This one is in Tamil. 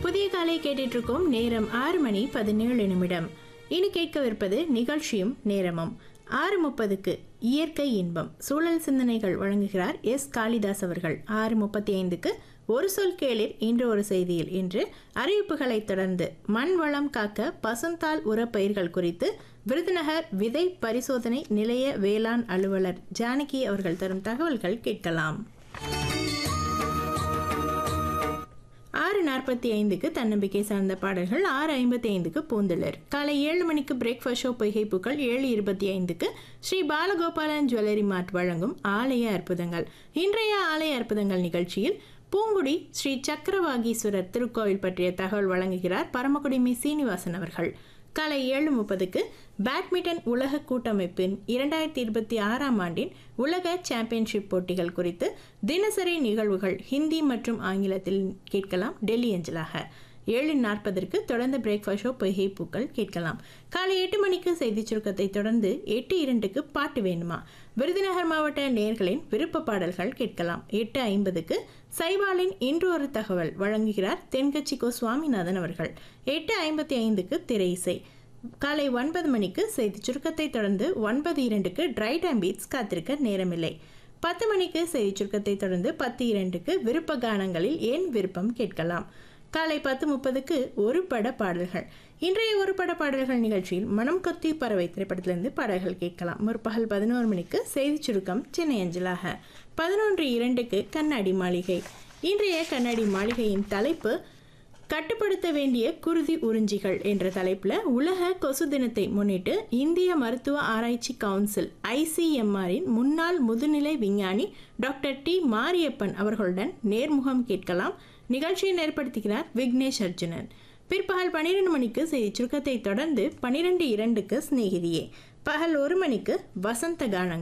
புதிய காலை கேட்டுட்டு இருக்கோம் நேரம் ஆறு மணி பதினேழு நிமிடம் இனி கேட்கவிருப்பது நிகழ்ச்சியும் நேரமும் ஆறு முப்பதுக்கு இயற்கை இன்பம் சூழல் சிந்தனைகள் வழங்குகிறார் எஸ் காளிதாஸ் அவர்கள் ஆறு முப்பத்தி ஐந்துக்கு ஒரு சொல் கேளிர் இன்று ஒரு செய்தியில் இன்று அறிவிப்புகளைத் தொடர்ந்து மண் வளம் காக்க பசுந்தாள் உரப்பயிர்கள் குறித்து விருதுநகர் விதை பரிசோதனை நிலைய வேளாண் அலுவலர் ஜானகி அவர்கள் தரும் தகவல்கள் கேட்கலாம் ஆறு நாற்பத்தி ஐந்துக்கு தன்னம்பிக்கை சார்ந்த பாடல்கள் ஆறு ஐம்பத்தி ஐந்துக்கு பூந்தளர் காலை ஏழு மணிக்கு பிரேக்ஃபாஸ்ட் ஷோ பொய்கைப்புக்கள் ஏழு இருபத்தி ஐந்துக்கு ஸ்ரீ பாலகோபாலன் ஜுவல்லரி மார்ட் வழங்கும் ஆலய அற்புதங்கள் இன்றைய ஆலய அற்புதங்கள் நிகழ்ச்சியில் பூங்குடி ஸ்ரீ சக்கரவாகீஸ்வரர் திருக்கோவில் பற்றிய தகவல் வழங்குகிறார் பரமக்குடி மி சீனிவாசன் அவர்கள் காலை ஏழு முப்பதுக்கு பேட்மிண்டன் உலக கூட்டமைப்பின் இரண்டாயிரத்தி இருபத்தி ஆறாம் ஆண்டின் உலக சாம்பியன்ஷிப் போட்டிகள் குறித்து தினசரி நிகழ்வுகள் ஹிந்தி மற்றும் ஆங்கிலத்தில் கேட்கலாம் டெல்லி அஞ்சலாக ஏழு நாற்பதற்கு தொடர்ந்து பிரேக்ஃபாஸ்ட் ஷோ பொய்கை பூக்கள் கேட்கலாம் காலை எட்டு மணிக்கு செய்தி சுருக்கத்தை தொடர்ந்து எட்டு இரண்டுக்கு பாட்டு வேணுமா விருதுநகர் மாவட்ட நேர்களின் விருப்ப பாடல்கள் கேட்கலாம் எட்டு ஐம்பதுக்கு சைவாலின் இன்று ஒரு தகவல் வழங்குகிறார் தென்கட்சி கோ சுவாமிநாதன் அவர்கள் எட்டு ஐம்பத்தி ஐந்துக்கு திரை இசை காலை ஒன்பது மணிக்கு செய்தி சுருக்கத்தை தொடர்ந்து ஒன்பது இரண்டுக்கு ட்ரை டைம் பீட்ஸ் காத்திருக்க நேரமில்லை பத்து மணிக்கு செய்தி சுருக்கத்தை தொடர்ந்து பத்து இரண்டுக்கு விருப்ப கானங்களில் ஏன் விருப்பம் கேட்கலாம் காலை பத்து முப்பதுக்கு ஒரு பட பாடல்கள் இன்றைய ஒரு பட பாடல்கள் நிகழ்ச்சியில் மனம் கொத்தி பறவை திரைப்படத்திலிருந்து பாடல்கள் கேட்கலாம் முற்பகல் பதினோரு மணிக்கு செய்தி சுருக்கம் சென்னை அஞ்சலாக பதினொன்று இரண்டுக்கு கண்ணாடி மாளிகை இன்றைய கண்ணாடி மாளிகையின் தலைப்பு கட்டுப்படுத்த வேண்டிய குருதி உறிஞ்சிகள் என்ற தலைப்பில் உலக கொசு தினத்தை முன்னிட்டு இந்திய மருத்துவ ஆராய்ச்சி கவுன்சில் ஐசிஎம்ஆரின் முன்னாள் முதுநிலை விஞ்ஞானி டாக்டர் டி மாரியப்பன் அவர்களுடன் நேர்முகம் கேட்கலாம் நிகழ்ச்சியை ஏற்படுத்துகிறார் விக்னேஷ் அர்ஜுனன் பிற்பகல் பன்னிரெண்டு மணிக்கு செய்தி சுருக்கத்தை தொடர்ந்து பன்னிரெண்டு இரண்டுக்கு சிநேகிதியே பகல் ஒரு மணிக்கு வசந்த கானங்கள்